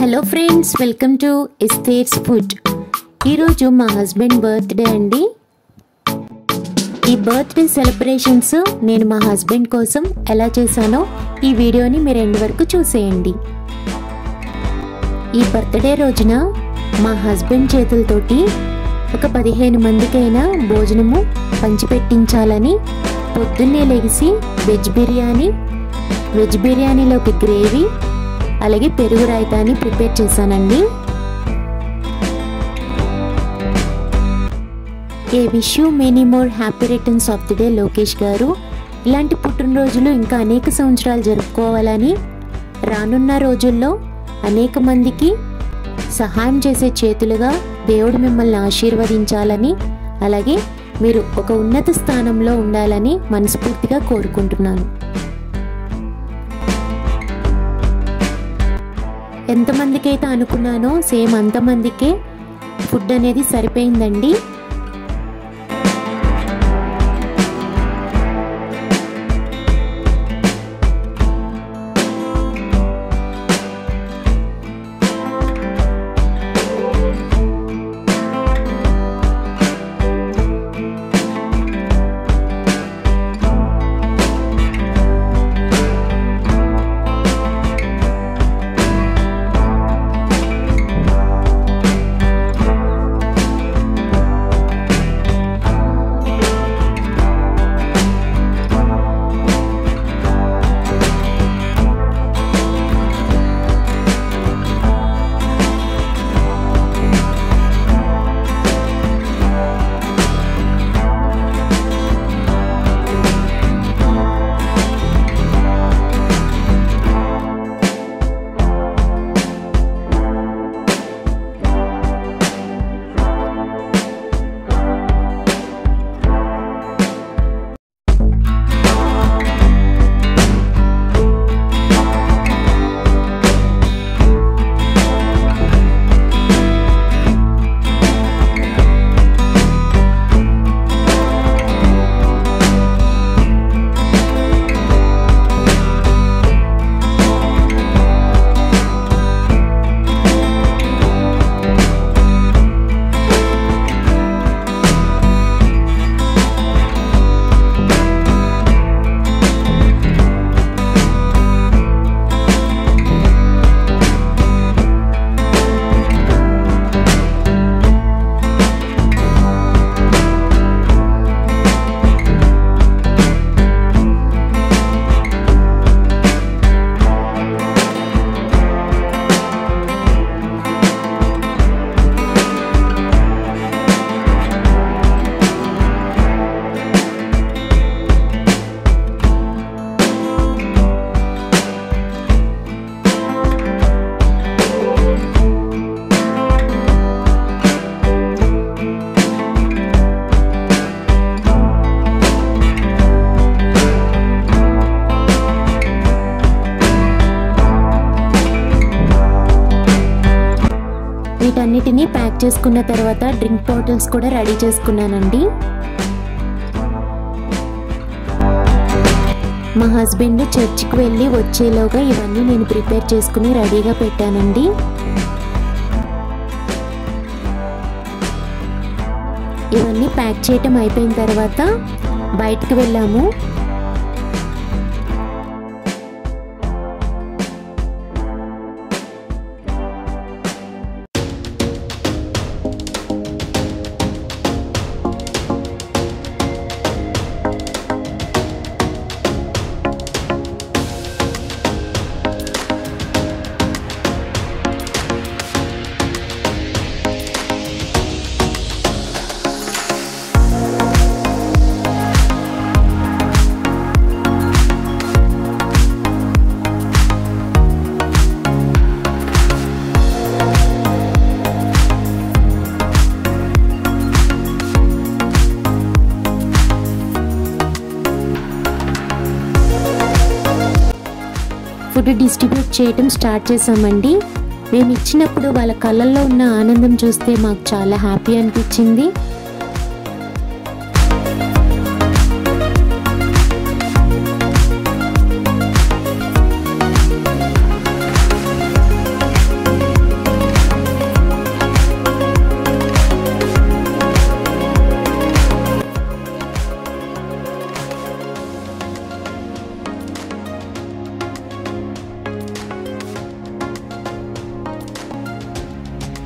Hello friends welcome to Esther's food ఈరోజు మా husband birthday అండి ఈ బర్త్డే సెలబ్రేషన్స్ నేను మా హస్బెండ్ కోసం ఎలా చేశానో ఈ వీడియోని మీరు ఎండ్ వరకు చూసేయండి ఈ బర్త్డే రోజున మా హస్బెండ్ చేతులతోటి ఒక పదిహేను మందికైనా భోజనము పంచిపెట్టించాలని పొద్దున్నే లెగిసి వెజ్ బిర్యానీ వెజ్ బిర్యానీలోకి గ్రేవీ అలాగే పెరుగు రాయితాని ప్రిపేర్ చేశానండి a wish you many more happy returns of the day Lokesh garu ఇలాంటి పుట్టినరోజులు ఇంకా అనేక సంవత్సరాలు జరుపుకోవాలని రానున్న రోజుల్లో అనేక మందికి సహాయం చేసే చేతులుగా దేవుడు మిమ్మల్ని ఆశీర్వదించాలని అలాగే మీరు ఒక ఉన్నత స్థానంలో ఉండాలని మనస్ఫూర్తిగా కోరుకుంటున్నాను ఎంతమందికి అయితే అనుకున్నానో సేమ్ అంతమందికే ఫుడ్ అనేది సరిపోయిందండి వీటన్నిటిని ప్యాక్ చేసుకున్న తర్వాత డ్రింక్ బాటిల్స్ కూడా రెడీ చేసుకున్నానండి మా హస్బెండ్ చర్చికి వెళ్ళి వచ్చేలోగా ఇవన్నీ నేను ప్రిపేర్ చేసుకుని రెడీగా పెట్టానండి ఇవన్నీ ప్యాక్ చేయటం అయిపోయిన తర్వాత బయటకు వెళ్ళాము ఫుడ్ డిస్ట్రిబ్యూట్ చేయటం స్టార్ట్ చేసామండి మేము ఇచ్చినప్పుడు వాళ్ళ కళ్ళల్లో ఉన్న ఆనందం చూస్తే మాకు చాలా హ్యాపీ అనిపించింది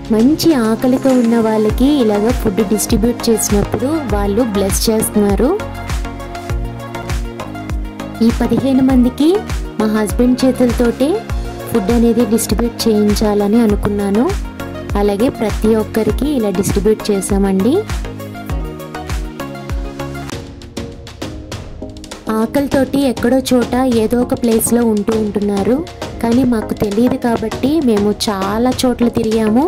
మంచి ఆకలితో ఉన్న వాళ్ళకి ఇలాగ ఫుడ్ డిస్ట్రిబ్యూట్ చేసినప్పుడు వాళ్ళు బ్లెస్ చేస్తున్నారు ఈ పదిహేను మందికి మా హస్బెండ్ చేతులతోటే ఫుడ్ అనేది డిస్ట్రిబ్యూట్ చేయించాలని అనుకున్నాను అలాగే ప్రతి ఒక్కరికి ఇలా డిస్ట్రిబ్యూట్ చేసామండి ఆకలితోటి ఎక్కడో చోట ఏదో ఒక ప్లేస్లో ఉంటూ ఉంటున్నారు కానీ మాకు తెలియదు కాబట్టి మేము చాలా చోట్ల తిరిగాము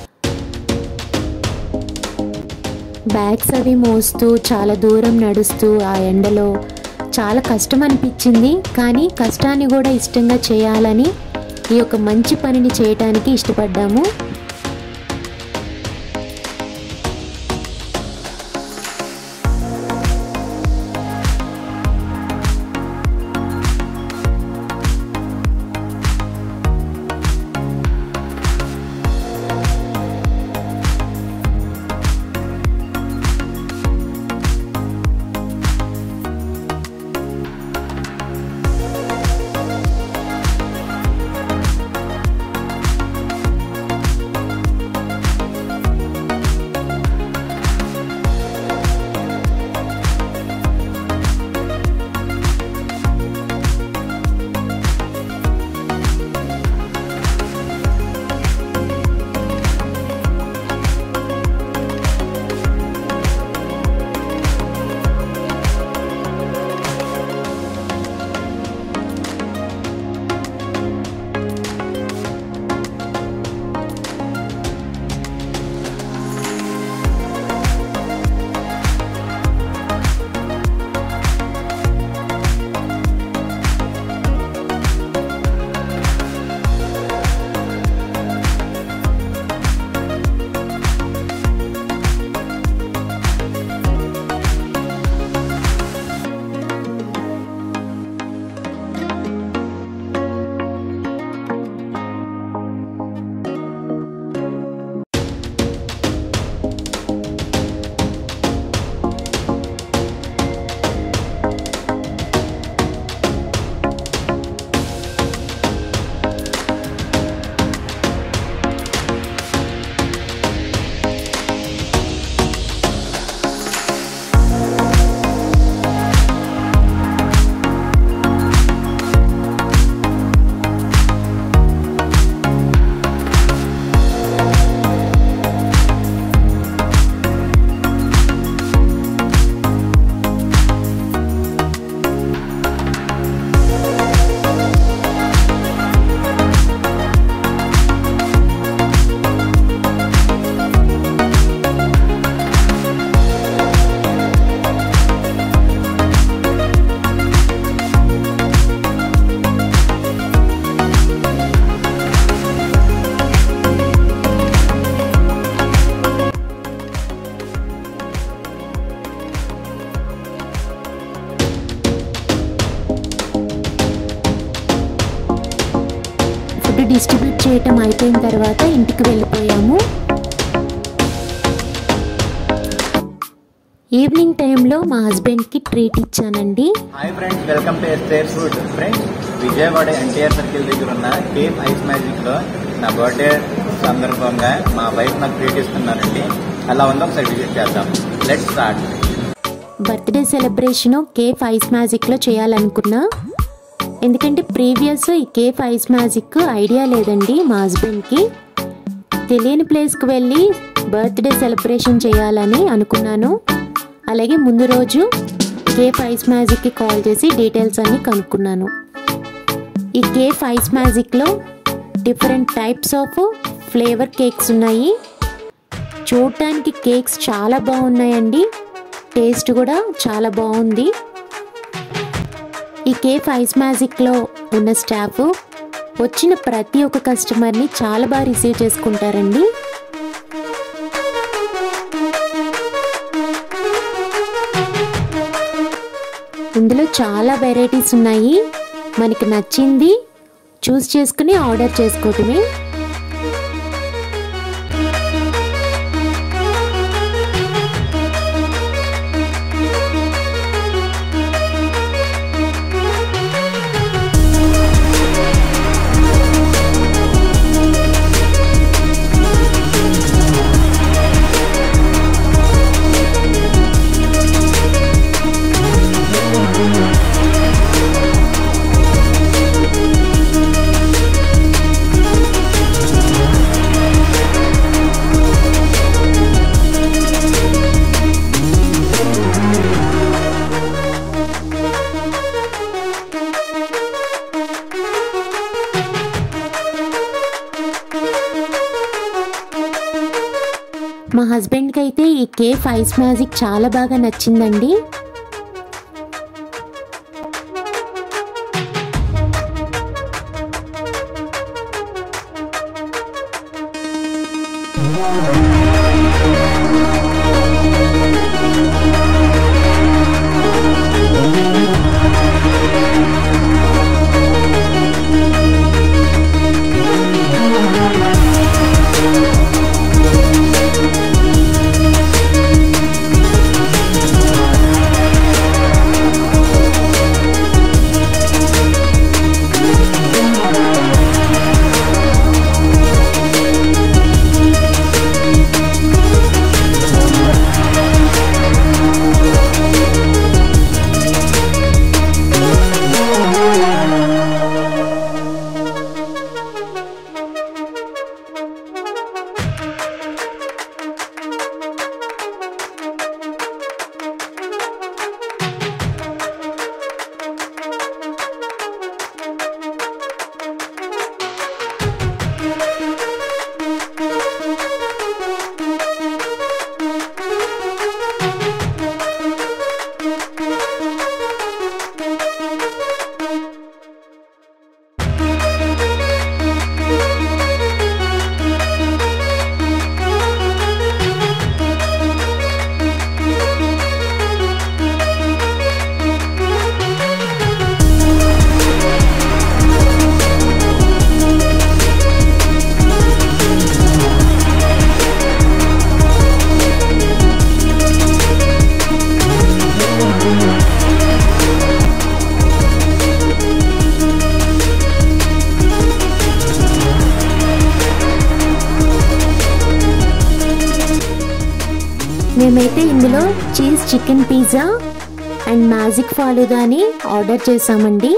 బ్యాగ్స్ అవి మోస్తూ చాలా దూరం నడుస్తూ ఆ ఎండలో చాలా కష్టం అనిపించింది కానీ కష్టాన్ని కూడా ఇష్టంగా చేయాలని ఈ యొక్క మంచి పనిని చేయటానికి ఇష్టపడ్డాము ఫుడ్ డిస్ట్రిబ్యూట్ చేయటం అయిపోయిన తర్వాత ఇంటికి వెళ్ళిపోయాము ఈవినింగ్ టైంలో మా హస్బెండ్కి ట్రీట్ ఇచ్చానండి hi friends welcome to Esther food friends Vijayawada NTR circle దగ్గర ఉన్న కేప్ ఐస్ మ్యాజిక్ లో నా బర్త్డే సందర్భంగా మా వైఫ్ నాకు ట్రీట్ ఇస్తున్నారండి అలా ఉందో ఒకసారి విజిట్ చేద్దాం let start birthday celebration cafe ice మ్యాజిక్లో చేయాలనుకున్నా ఎందుకంటే ప్రీవియస్ ఈ కేఫ్ ఐస్ మ్యాజిక్ ఐడియా లేదండి మా హస్బెండ్కి తెలియని ప్లేస్కి వెళ్ళి బర్త్డే సెలబ్రేషన్ చేయాలని అనుకున్నాను అలాగే ముందు రోజు కేఫ్ ఐస్ మ్యాజిక్కి కాల్ చేసి డీటెయిల్స్ అన్ని కనుక్కున్నాను ఈ కేఫ్ ఐస్ మ్యాజిక్లో different types of flavour cakes ఉన్నాయి చూడటానికి కేక్స్ చాలా బాగున్నాయండి టేస్ట్ కూడా చాలా బాగుంది ఈ కేఫ్ ఐస్ మ్యాజిక్లో ఉన్న స్టాఫ్ వచ్చిన ప్రతి ఒక్క కస్టమర్ని చాలా బాగా రిసీవ్ చేసుకుంటారండి ఇందులో చాలా వెరైటీస్ ఉన్నాయి మనకి నచ్చింది చూస్ చేసుకుని ఆర్డర్ చేసుకోవటమే మా హస్బెండ్కి అయితే ఈ కేఫ్ ఐస్ మ్యాజిక్ చాలా బాగా నచ్చిందండి మేమైతే ఇందులో cheese chicken pizza and magic ఫాలుదాని ఆర్డర్ చేసామండి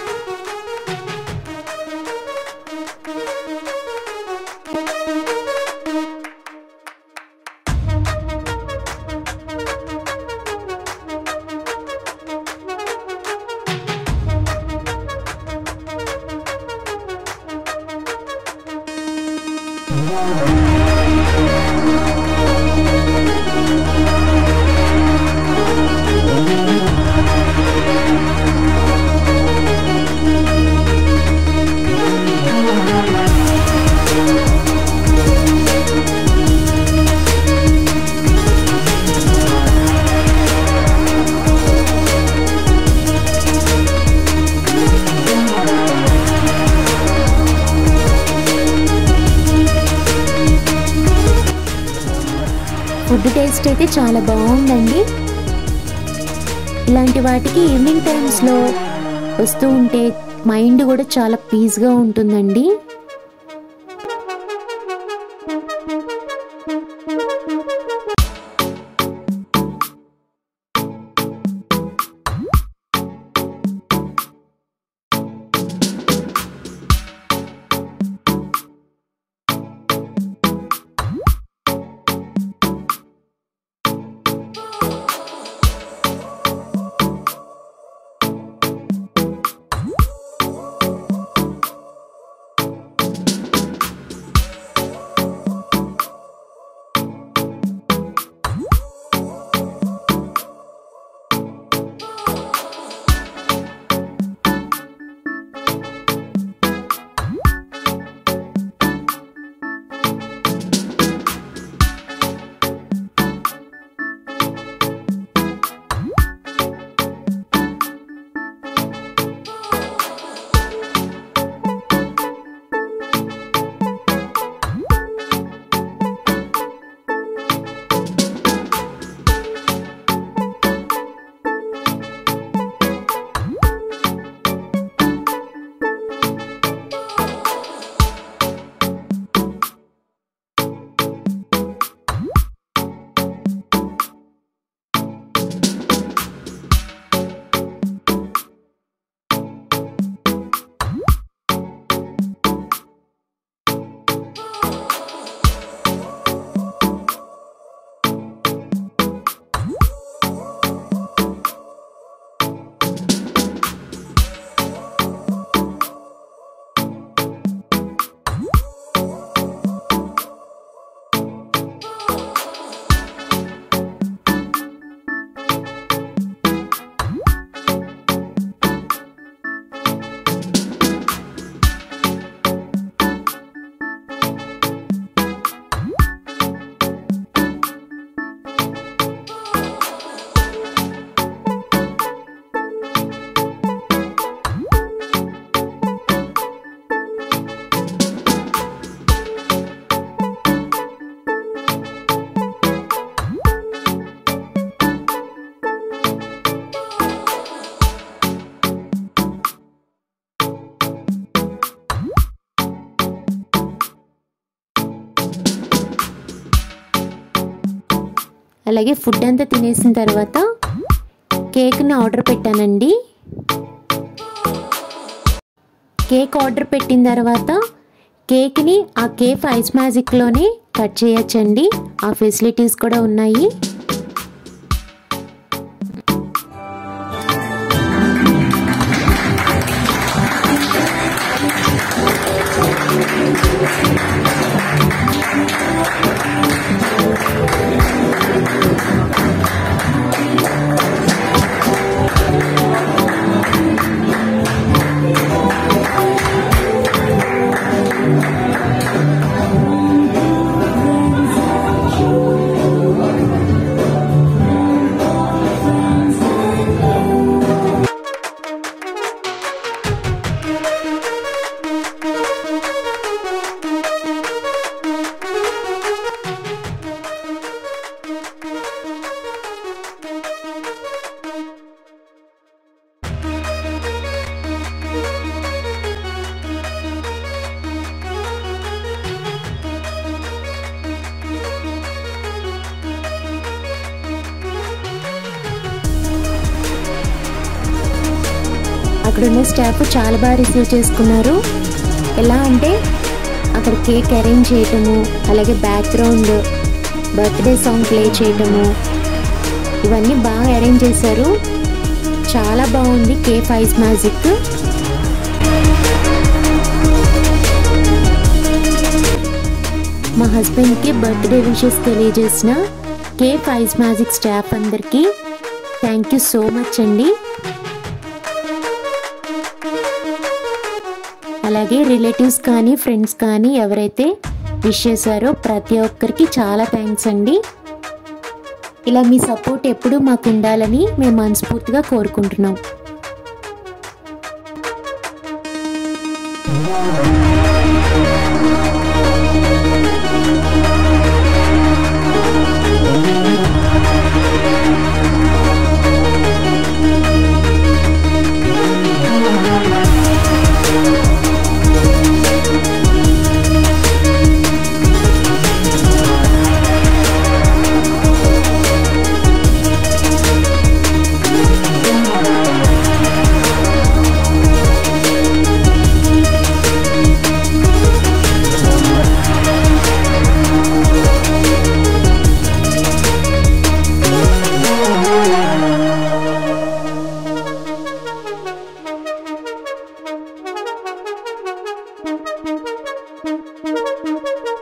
ఫుడ్ టేస్ట్ అయితే చాలా బాగుందండి ఇలాంటి వాటికి ఈవినింగ్ టైమ్స్లో వస్తూ ఉంటే మైండ్ కూడా చాలా పీస్గా ఉంటుందండి అలాగే ఫుడ్ అంతా తినేసిన తర్వాత కేక్ని ఆర్డర్ పెట్టానండి కేక్ ఆర్డర్ పెట్టిన తర్వాత కేక్ని ఆ కేఫ్ ఐస్ మ్యాజిక్లోనే కట్ చేయొచ్చండి ఆ ఫెసిలిటీస్ కూడా ఉన్నాయి అక్కడున్న స్టాఫ్ చాలా బాగా రిసీవ్ చేసుకున్నారు ఎలా అంటే అక్కడ కేక్ అరేంజ్ చేయటము అలాగే బ్యాక్గ్రౌండ్ బర్త్డే సాంగ్ ప్లే చేయటము ఇవన్నీ బాగా అరేంజ్ చేశారు చాలా బాగుంది కేఫ్ ఐస్ మ్యాజిక్ మా హస్బెండ్కి బర్త్డే విషెస్ తెలియజేసిన కేఫ్ ఐస్ మ్యాజిక్ స్టాఫ్ అందరికీ థ్యాంక్ యూ సో మచ్ అండి అలాగే రిలేటివ్స్ కానీ ఫ్రెండ్స్ కానీ ఎవరైతే విష్ చేశారో ప్రతి ఒక్కరికి చాలా థ్యాంక్స్ అండి ఇలా మీ సపోర్ట్ ఎప్పుడూ మాకు ఉండాలని మేము మనస్ఫూర్తిగా కోరుకుంటున్నాం Thank you.